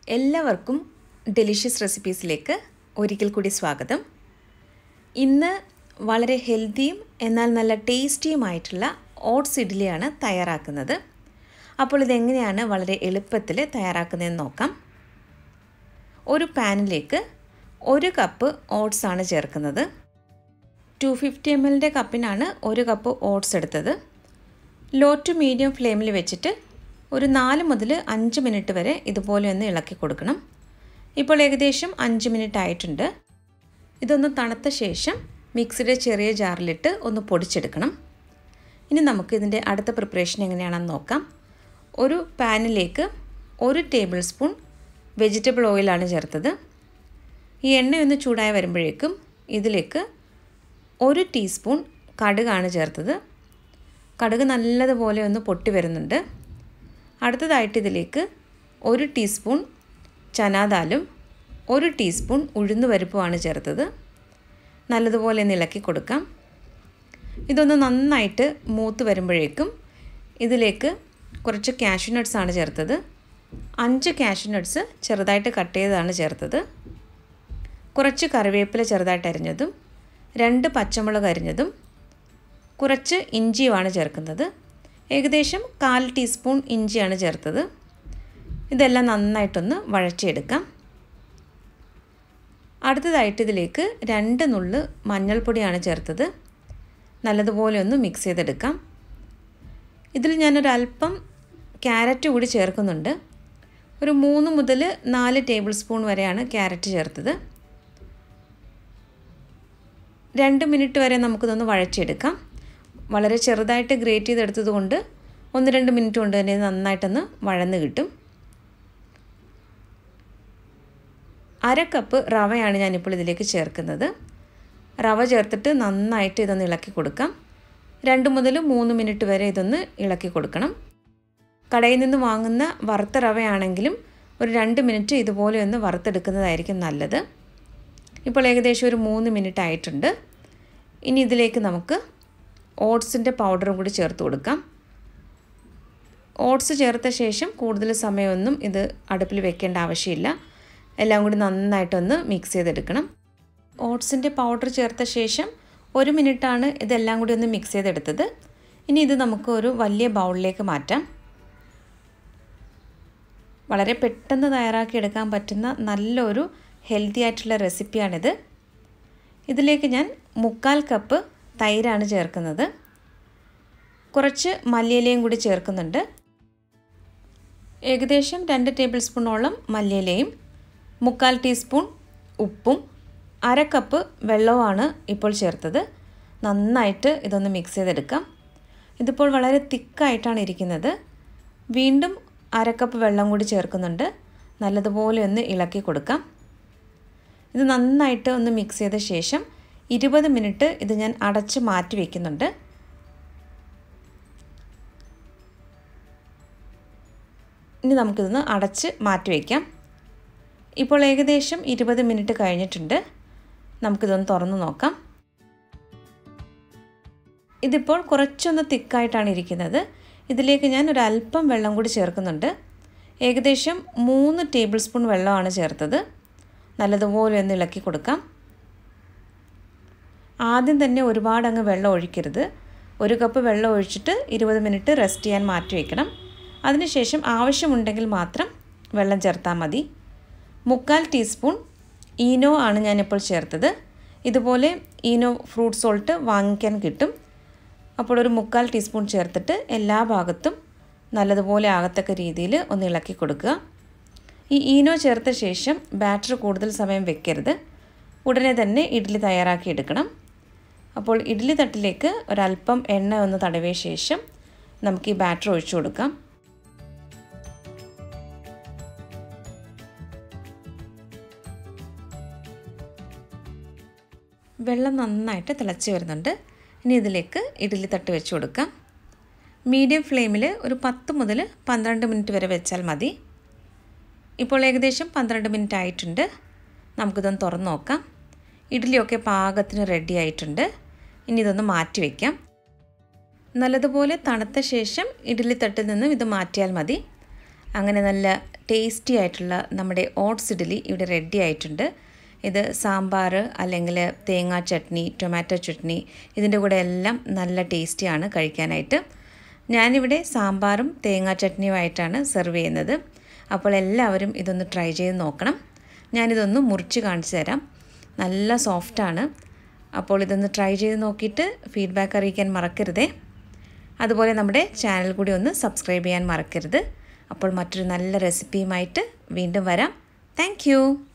എല്ലാവർക്കും ഡെലിഷ്യസ് റെസിപ്പീസിലേക്ക് ഒരിക്കൽ കൂടി സ്വാഗതം ഇന്ന് വളരെ ഹെൽത്തിയും എന്നാൽ നല്ല ടേസ്റ്റിയുമായിട്ടുള്ള ഓട്സ് ഇഡ്ഡലിയാണ് തയ്യാറാക്കുന്നത് അപ്പോൾ ഇതെങ്ങനെയാണ് വളരെ എളുപ്പത്തിൽ തയ്യാറാക്കുന്നതെന്ന് നോക്കാം ഒരു പാനിലേക്ക് ഒരു കപ്പ് ഓട്സ് ആണ് ചേർക്കുന്നത് ടു ഫിഫ്റ്റി എം എല്ലിൻ്റെ കപ്പിനാണ് ഒരു കപ്പ് ഓട്സ് എടുത്തത് ലോ ടു മീഡിയം ഫ്ലെയിമിൽ വെച്ചിട്ട് ഒരു നാല് മുതൽ അഞ്ച് മിനിറ്റ് വരെ ഇതുപോലെ ഒന്ന് ഇളക്കി കൊടുക്കണം ഇപ്പോൾ ഏകദേശം അഞ്ച് മിനിറ്റ് ആയിട്ടുണ്ട് ഇതൊന്ന് തണുത്ത ശേഷം മിക്സിയുടെ ചെറിയ ജാറിലിട്ട് ഒന്ന് പൊടിച്ചെടുക്കണം ഇനി നമുക്ക് ഇതിൻ്റെ അടുത്ത പ്രിപ്പറേഷൻ എങ്ങനെയാണെന്ന് നോക്കാം ഒരു പാനിലേക്ക് ഒരു ടേബിൾ സ്പൂൺ വെജിറ്റബിൾ ഓയിലാണ് ചേർത്തത് ഈ എണ്ണയൊന്ന് ചൂടായി വരുമ്പോഴേക്കും ഇതിലേക്ക് ഒരു ടീസ്പൂൺ കടുകാണ് ചേർത്തത് കടുക് നല്ലതുപോലെ ഒന്ന് പൊട്ടി വരുന്നുണ്ട് അടുത്തതായിട്ട് ഇതിലേക്ക് ഒരു ടീസ്പൂൺ ചനാദാലും ഒരു ടീസ്പൂൺ ഉഴുന്നുപരിപ്പുമാണ് ചേർത്തത് നല്ലതുപോലെ ഒന്ന് ഇളക്കി കൊടുക്കാം ഇതൊന്ന് നന്നായിട്ട് മൂത്ത് വരുമ്പോഴേക്കും ഇതിലേക്ക് കുറച്ച് കാഷ്യൂ നട്ട്സാണ് ചേർത്തത് അഞ്ച് കാഷ്യൂ നട്ട്സ് ചെറുതായിട്ട് കട്ട് ചെയ്തതാണ് ചേർത്തത് കുറച്ച് കറിവേപ്പില ചെറുതായിട്ട് അരിഞ്ഞതും രണ്ട് പച്ചമുളക് അരിഞ്ഞതും കുറച്ച് ഇഞ്ചിയുമാണ് ചേർക്കുന്നത് ഏകദേശം കാൽ ടീസ്പൂൺ ഇഞ്ചിയാണ് ചേർത്തത് ഇതെല്ലാം നന്നായിട്ടൊന്ന് വഴച്ചെടുക്കാം അടുത്തതായിട്ട് ഇതിലേക്ക് രണ്ട് നുള്ള് മഞ്ഞൾപ്പൊടിയാണ് ചേർത്തത് നല്ലതുപോലെ ഒന്ന് മിക്സ് ചെയ്തെടുക്കാം ഇതിൽ ഞാനൊരല്പം ക്യാരറ്റ് കൂടി ചേർക്കുന്നുണ്ട് ഒരു മൂന്ന് മുതൽ നാല് ടേബിൾ സ്പൂൺ വരെയാണ് ക്യാരറ്റ് ചേർത്തത് രണ്ട് മിനിറ്റ് വരെ നമുക്കിതൊന്ന് വഴച്ചെടുക്കാം വളരെ ചെറുതായിട്ട് ഗ്രേറ്റ് ചെയ്തെടുത്തത് കൊണ്ട് ഒന്ന് രണ്ട് മിനിറ്റ് കൊണ്ട് തന്നെ നന്നായിട്ടൊന്ന് വഴന്ന് കിട്ടും അര കപ്പ് റവയാണ് ഞാനിപ്പോൾ ഇതിലേക്ക് ചേർക്കുന്നത് റവ ചേർത്തിട്ട് നന്നായിട്ട് ഇതൊന്ന് ഇളക്കി കൊടുക്കാം രണ്ട് മുതൽ മൂന്ന് മിനിറ്റ് വരെ ഇതൊന്ന് ഇളക്കി കൊടുക്കണം കടയിൽ നിന്ന് വാങ്ങുന്ന വറുത്ത റവയാണെങ്കിലും ഒരു രണ്ട് മിനിറ്റ് ഇതുപോലെ ഒന്ന് വറുത്തെടുക്കുന്നതായിരിക്കും നല്ലത് ഇപ്പോൾ ഏകദേശം ഒരു മൂന്ന് മിനിറ്റ് ആയിട്ടുണ്ട് ഇനി ഇതിലേക്ക് നമുക്ക് ഓട്സിൻ്റെ പൗഡറും കൂടി ചേർത്ത് കൊടുക്കാം ഓട്സ് ചേർത്ത ശേഷം കൂടുതൽ സമയമൊന്നും ഇത് അടുപ്പിൽ വെക്കേണ്ട ആവശ്യമില്ല എല്ലാം കൂടി നന്നായിട്ടൊന്ന് മിക്സ് ചെയ്തെടുക്കണം ഓട്സിൻ്റെ പൗഡർ ചേർത്ത ശേഷം ഒരു മിനിറ്റാണ് ഇതെല്ലാം കൂടി ഒന്ന് മിക്സ് ചെയ്തെടുത്തത് ഇനി ഇത് നമുക്ക് ഒരു വലിയ ബൗളിലേക്ക് മാറ്റാം വളരെ പെട്ടെന്ന് തയ്യാറാക്കി എടുക്കാൻ പറ്റുന്ന നല്ലൊരു ഹെൽത്തി ആയിട്ടുള്ള റെസിപ്പിയാണിത് ഇതിലേക്ക് ഞാൻ മുക്കാൽ കപ്പ് തൈരാണ് ചേർക്കുന്നത് കുറച്ച് മല്ലിയിലയും കൂടി ചേർക്കുന്നുണ്ട് ഏകദേശം രണ്ട് ടേബിൾ സ്പൂണോളം മല്ലിയിലയും മുക്കാൽ ടീസ്പൂൺ ഉപ്പും അര കപ്പ് വെള്ളവുമാണ് ഇപ്പോൾ ചേർത്തത് നന്നായിട്ട് ഇതൊന്ന് മിക്സ് ചെയ്തെടുക്കാം ഇതിപ്പോൾ വളരെ തിക്കായിട്ടാണ് ഇരിക്കുന്നത് വീണ്ടും അര കപ്പ് വെള്ളം കൂടി ചേർക്കുന്നുണ്ട് നല്ലതുപോലെ ഒന്ന് ഇളക്കി കൊടുക്കാം ഇത് നന്നായിട്ട് ഒന്ന് മിക്സ് ചെയ്ത ശേഷം ഇരുപത് മിനിറ്റ് ഇത് ഞാൻ അടച്ച് മാറ്റി വയ്ക്കുന്നുണ്ട് ഇനി നമുക്കിതൊന്ന് അടച്ച് മാറ്റി വയ്ക്കാം ഇപ്പോൾ ഏകദേശം ഇരുപത് മിനിറ്റ് കഴിഞ്ഞിട്ടുണ്ട് നമുക്കിതൊന്ന് തുറന്ന് നോക്കാം ഇതിപ്പോൾ കുറച്ചൊന്ന് തിക്കായിട്ടാണ് ഇരിക്കുന്നത് ഇതിലേക്ക് ഞാൻ ഒരു അല്പം വെള്ളം കൂടി ചേർക്കുന്നുണ്ട് ഏകദേശം മൂന്ന് ടേബിൾ സ്പൂൺ വെള്ളമാണ് ചേർത്തത് നല്ലതുപോലെ ഒന്ന് ഇളക്കി കൊടുക്കാം ആദ്യം തന്നെ ഒരുപാട് അങ്ങ് വെള്ളം ഒഴിക്കരുത് ഒരു കപ്പ് വെള്ളം ഒഴിച്ചിട്ട് ഇരുപത് മിനിറ്റ് റെസ്റ്റ് ചെയ്യാൻ മാറ്റി വയ്ക്കണം അതിനുശേഷം ആവശ്യമുണ്ടെങ്കിൽ മാത്രം വെള്ളം ചേർത്താൽ മതി മുക്കാൽ ടീസ്പൂൺ ഈനോ ആണ് ഞാനിപ്പോൾ ചേർത്തത് ഇതുപോലെ ഈനോ ഫ്രൂട്ട് സോൾട്ട് വാങ്ങിക്കാൻ കിട്ടും അപ്പോൾ ഒരു മുക്കാൽ ടീസ്പൂൺ ചേർത്തിട്ട് എല്ലാ ഭാഗത്തും നല്ലതുപോലെ ആകത്തക്ക രീതിയിൽ ഒന്ന് ഇളക്കി കൊടുക്കുക ഈ ഈനോ ചേർത്ത ശേഷം ബാറ്റർ കൂടുതൽ സമയം വെക്കരുത് ഉടനെ തന്നെ ഇഡ്ഡലി തയ്യാറാക്കി എടുക്കണം അപ്പോൾ ഇഡ്ഡലി തട്ടിലേക്ക് ഒരല്പം എണ്ണ ഒന്ന് തടവിയ ശേഷം നമുക്ക് ഈ ബാറ്റർ ഒഴിച്ചു കൊടുക്കാം വെള്ളം നന്നായിട്ട് തിളച്ച് വരുന്നുണ്ട് ഇനി ഇതിലേക്ക് ഇഡ്ഡലി തട്ട് വെച്ച് കൊടുക്കാം മീഡിയം ഫ്ലെയിമിൽ ഒരു പത്ത് മുതൽ പന്ത്രണ്ട് മിനിറ്റ് വരെ വെച്ചാൽ മതി ഇപ്പോൾ ഏകദേശം പന്ത്രണ്ട് മിനിറ്റ് ആയിട്ടുണ്ട് നമുക്കിതൊന്ന് തുറന്ന് നോക്കാം ഇഡ്ഡലിയൊക്കെ പാകത്തിന് റെഡി ആയിട്ടുണ്ട് ഇനി ഇതൊന്ന് മാറ്റി വയ്ക്കാം നല്ലതുപോലെ തണുത്ത ശേഷം ഇഡ്ഡലി തട്ടിൽ നിന്നും ഇത് മാറ്റിയാൽ മതി അങ്ങനെ നല്ല ടേസ്റ്റി ആയിട്ടുള്ള നമ്മുടെ ഓട്സ് ഇഡ്ഡലി ഇവിടെ റെഡി ആയിട്ടുണ്ട് ഇത് സാമ്പാർ അല്ലെങ്കിൽ തേങ്ങാ ചട്നി ടൊമാറ്റോ ചട്നി ഇതിൻ്റെ കൂടെ എല്ലാം നല്ല ടേസ്റ്റിയാണ് കഴിക്കാനായിട്ട് ഞാനിവിടെ സാമ്പാറും തേങ്ങാ ചട്നിയുമായിട്ടാണ് സെർവ് ചെയ്യുന്നത് അപ്പോൾ എല്ലാവരും ഇതൊന്ന് ട്രൈ ചെയ്ത് നോക്കണം ഞാനിതൊന്ന് മുറിച്ച് കാണിച്ചു തരാം നല്ല സോഫ്റ്റാണ് അപ്പോൾ ഇതൊന്ന് ട്രൈ ചെയ്ത് നോക്കിയിട്ട് ഫീഡ്ബാക്ക് അറിയിക്കാൻ മറക്കരുതേ അതുപോലെ നമ്മുടെ ചാനൽ കൂടി ഒന്ന് സബ്സ്ക്രൈബ് ചെയ്യാൻ മറക്കരുത് അപ്പോൾ മറ്റൊരു നല്ല റെസിപ്പിയുമായിട്ട് വീണ്ടും വരാം താങ്ക്